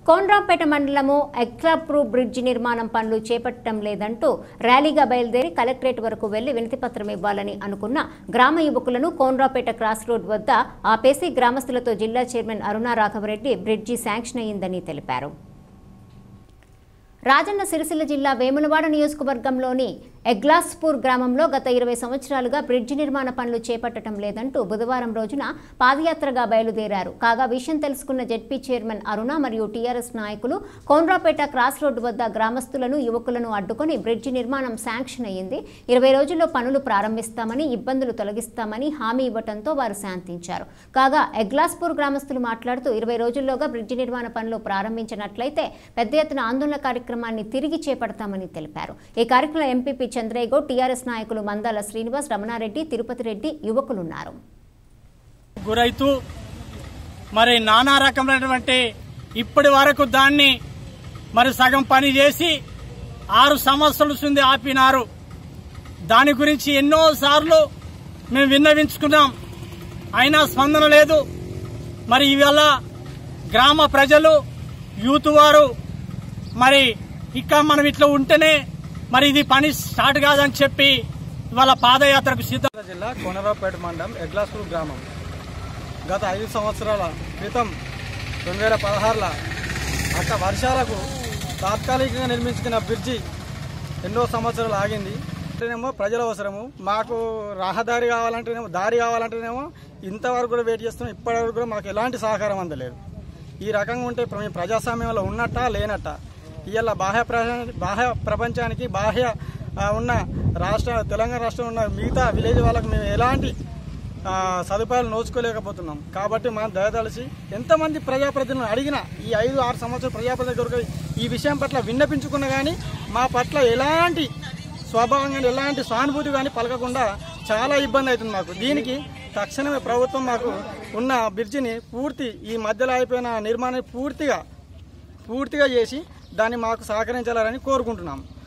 కోన్రాపేట మండలము ఎక్లాప్రూ బ్రిడ్జి నిర్మాణం పనులు చేపట్టడం లేదంటూ ర్యాలీగా బయలుదేరి కలెక్టరేట్ వరకు వెళ్లి వినతిపత్రం ఇవ్వాలని అనుకున్న గ్రామ యువకులను కోన్రాపేట క్రాస్ రోడ్ వద్ద ఆపేసి గ్రామస్తులతో జిల్లా chairman Aruna Raghava Reddy bridge sanction అయ్యిందని తెలిపారు రాజన్న సిరిసిల్ల జిల్లా వేములవాడ నియోజకవర్గంలోని ఎగ్లాస్పూర్ గ్రామంలో గత ఇరవై సంవత్సరాలుగా బ్రిడ్జి నిర్మాణ పనులు చేపట్టడం లేదంటూ బుధవారం రోజున పాదయాత్రగా బయలుదేరారు కాగా విషయం తెలుసుకున్న జెడ్పీ చైర్మన్ అరుణ మరియు టీఆర్ఎస్ నాయకులు కోన్రాపేట క్రాస్ రోడ్డు వద్ద గ్రామస్తులను యువకులను అడ్డుకొని బ్రిడ్జి నిర్మాణం శాంక్షన్ అయ్యింది ఇరవై రోజుల్లో పనులు ప్రారంభిస్తామని ఇబ్బందులు తొలగిస్తామని హామీ ఇవ్వడంతో వారు శాంతించారు కాగా ఎగ్లాస్పూర్ గ్రామస్తులు మాట్లాడుతూ ఇరవై రోజుల్లోగా బ్రిడ్జి నిర్మాణ పనులు ప్రారంభించినట్లయితే పెద్ద ఎత్తున ఆందోళన కార్యక్రమాన్ని తిరిగి చేపడతామని తెలిపారు ఈ కార్యక్రమంలో ఎంపీపీ చంద్రయ్యగౌడ్ టీఆర్ఎస్ నాయకులు మందాల శ్రీనివాస్ రమణారెడ్డి తిరుపతి రెడ్డి యువకులున్నారు గురైతూ మరి నానా రకమైనటువంటి ఇప్పటి వరకు దాన్ని మరి సగం పని చేసి ఆరు సంవత్సరాల నుండి ఆపినారు దాని గురించి ఎన్నో సార్లు మేము విన్నవించుకున్నాం అయినా స్పందన లేదు మరి ఇవాళ గ్రామ ప్రజలు యూత్ వారు మరి ఇక మనం ఇట్లా ఉంటేనే మరి ఇది పని స్టార్ట్ కాదని చెప్పి ఇవాళ పాదయాత్రకు సిద్ధం జిల్లా కోనరావుపేట మండలం ఎగ్లాస్పూర్ గ్రామం గత ఐదు సంవత్సరాల క్రితం రెండు వేల పదహారులో అక్కడ వర్షాలకు తాత్కాలికంగా నిర్మించుకున్న బ్రిడ్జి ఎన్నో సంవత్సరాలు ఆగింది అంటేనేమో ప్రజల అవసరము మాకు రహదారి కావాలంటేనేమో దారి కావాలంటేనేమో ఇంతవరకు కూడా వెయిట్ చేస్తున్నాం ఇప్పటివరకు కూడా మాకు ఎలాంటి సహకారం అందలేదు ఈ రకంగా ఉంటే ఇప్పుడు మేము ప్రజాస్వామ్యంలో ఉన్నట్టా లేనట్టా ఇవాళ బాహ్య ప్ర- బాహ్య ప్రపంచానికి బాహ్య ఆ, ఉన్న రాష్ట్ర తెలంగాణ రాష్ట్రం ఉన్న మిగతా విలేజ్ వాళ్ళకి మేము ఎలాంటి ఆ, సదుపాయాలు నోచుకోలేకపోతున్నాం కాబట్టి మనం దయదలిచి ఎంతమంది ప్రజాప్రతినిధులను అడిగినా ఈ ఐదు ఆరు సంవత్సరాల ప్రజాప్రతినిధులు దొరకదు ఈ విషయం పట్ల విన్నపించుకున్నా కానీ మా పట్ల ఎలాంటి స్వభావం కానీ ఎలాంటి సానుభూతి కానీ పలకకుండా చాలా ఇబ్బంది అవుతుంది మాకు దీనికి తక్షణమే ప్రభుత్వం మాకు ఉన్న బ్రిడ్జిని పూర్తి ఈ మధ్యలో అయిపోయిన నిర్మాణాన్ని పూర్తిగా పూర్తిగా చేసి దాన్ని మాకు సహకరించాలని కోరుకుంటున్నాం